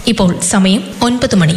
ഇപ്പോൾ സമയം ഒൻപത് മണി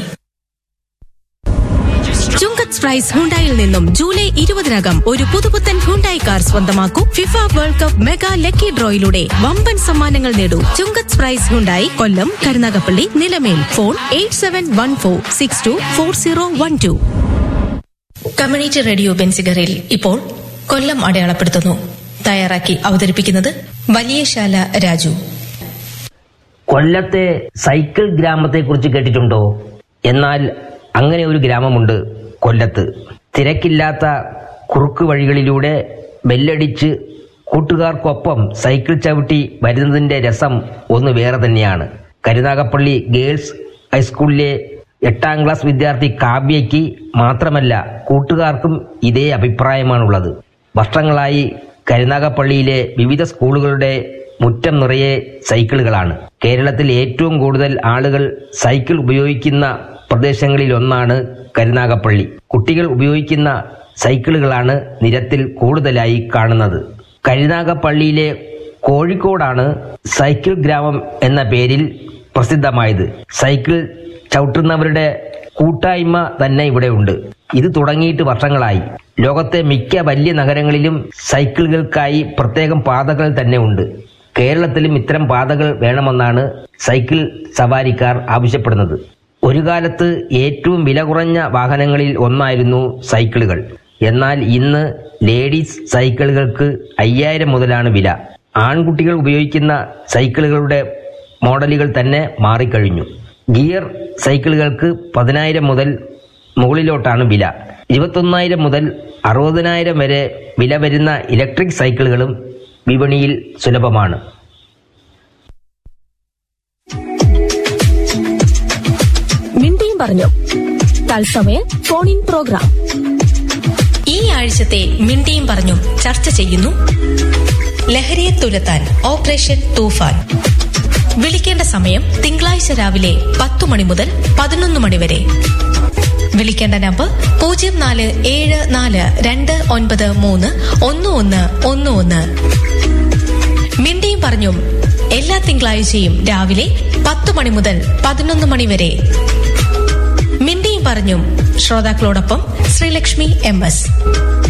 ചുങ്കത്ത് സ്പ്രൈസ് ഹുണ്ടായിൽ നിന്നും ജൂലൈ ഇരുപതിനകം ഒരു പുതുപുത്തൻ ഹുണ്ടായി കാർ സ്വന്തമാക്കൂ FIFA world cup mega lucky ഡ്രോയിലൂടെ വമ്പൻ സമ്മാനങ്ങൾ നേടൂ ചുങ്കത്ത് സ്പ്രൈസ് Hyundai Kollam Karunagappally Nilamel phone eight seven one four six two four zero one two community radio ബെൻസിഗറിൽ ഇപ്പോൾ കൊല്ലം അടയാളപ്പെടുത്തുന്നു തയ്യാറാക്കി അവതരിപ്പിക്കുന്നത് വലിയശാല രാജു കൊല്ലത്തെ സൈക്കിൾ ഗ്രാമത്തെക്കുറിച്ച് കേട്ടിട്ടുണ്ടോ എന്നാൽ അങ്ങനെ ഒരു ഗ്രാമമുണ്ട് കൊല്ലത്ത് തിരക്കില്ലാത്ത കുറുക്ക് വഴികളിലൂടെ ബെല്ലടിച്ച് കൂട്ടുകാർക്കൊപ്പം സൈക്കിൾ ചവിട്ടി വരുന്നതിന്റെ രസം ഒന്ന് വേറെ തന്നെയാണ് കരുനാഗപ്പള്ളി ഗേൾസ് ഹൈസ്കൂളിലെ എട്ടാം ക്ലാസ് വിദ്യാർത്ഥി കാവ്യയ്ക്ക് മാത്രമല്ല കൂട്ടുകാർക്കും ഇതേ അഭിപ്രായമാണുള്ളത് വർഷങ്ങളായി കരുനാഗപ്പള്ളിയിലെ വിവിധ സ്കൂളുകളുടെ മുറ്റം നിറയെ സൈക്കിളുകളാണ് കേരളത്തിൽ ഏറ്റവും കൂടുതൽ ആളുകൾ സൈക്കിൾ ഉപയോഗിക്കുന്ന പ്രദേശങ്ങളിൽ ഒന്നാണ് കരുനാഗപ്പള്ളി കുട്ടികൾ ഉപയോഗിക്കുന്ന സൈക്കിളുകളാണ് നിരത്തിൽ കൂടുതലായി കാണുന്നത് കരുനാഗപ്പള്ളിയിലെ കോഴിക്കോടാണ് സൈക്കിൾ ഗ്രാമം എന്ന പേരിൽ പ്രസിദ്ധമായത് സൈക്കിൾ ചവിട്ടുന്നവരുടെ കൂട്ടായ്മ തന്നെ ഇവിടെ ഉണ്ട് ഇത് തുടങ്ങിയിട്ട് വർഷങ്ങളായി ലോകത്തെ മിക്ക വലിയ നഗരങ്ങളിലും സൈക്കിളുകൾക്കായി പ്രത്യേകം പാതകൾ തന്നെ ഉണ്ട് കേരളത്തിലും ഇത്തരം പാതകൾ വേണമെന്നാണ് സൈക്കിൾ സവാരിക്കാർ ആവശ്യപ്പെടുന്നത് ഒരു കാലത്ത് ഏറ്റവും വില കുറഞ്ഞ വാഹനങ്ങളിൽ ഒന്നായിരുന്നു സൈക്കിളുകൾ എന്നാൽ ഇന്ന് ലേഡീസ് സൈക്കിളുകൾക്ക് അയ്യായിരം മുതലാണ് വില ആൺകുട്ടികൾ ഉപയോഗിക്കുന്ന സൈക്കിളുകളുടെ മോഡലുകൾ തന്നെ മാറിക്കഴിഞ്ഞു ഗിയർ സൈക്കിളുകൾക്ക് പതിനായിരം മുതൽ മുകളിലോട്ടാണ് വില ഇരുപത്തൊന്നായിരം മുതൽ അറുപതിനായിരം വരെ വില വരുന്ന ഇലക്ട്രിക് സൈക്കിളുകളും വിപണിയിൽ സുലഭമാണ് മിണ്ടിയും പറഞ്ഞു തത്സമയ ഫോൺ ഇൻ പ്രോഗ്രാം ഈ ആഴ്ചത്തെ മിണ്ടിയും പറഞ്ഞും ചർച്ച ചെയ്യുന്നു ലഹരിയെ തുരത്താൻ ഓപ്പറേഷൻ തൂഫാൻ വിളിക്കേണ്ട സമയം തിങ്കളാഴ്ച രാവിലെ പത്തു മണി മുതൽ പതിനൊന്ന് മണി വരെ വിളിക്കേണ്ട നമ്പർ പൂജ്യം നാല് ഏഴ് നാല് രണ്ട് ഒൻപത് മൂന്ന് ഒന്ന് ഒന്ന് ഒന്ന് ഒന്ന് മിണ്ടിയും പറഞ്ഞും എല്ലാ തിങ്കളാഴ്ചയും രാവിലെ പത്തു മണി മുതൽ പതിനൊന്ന് മണി വരെ മിണ്ടിയും പറഞ്ഞും ശ്രോതാക്കളോടൊപ്പം ശ്രീലക്ഷ്മി എം എസ്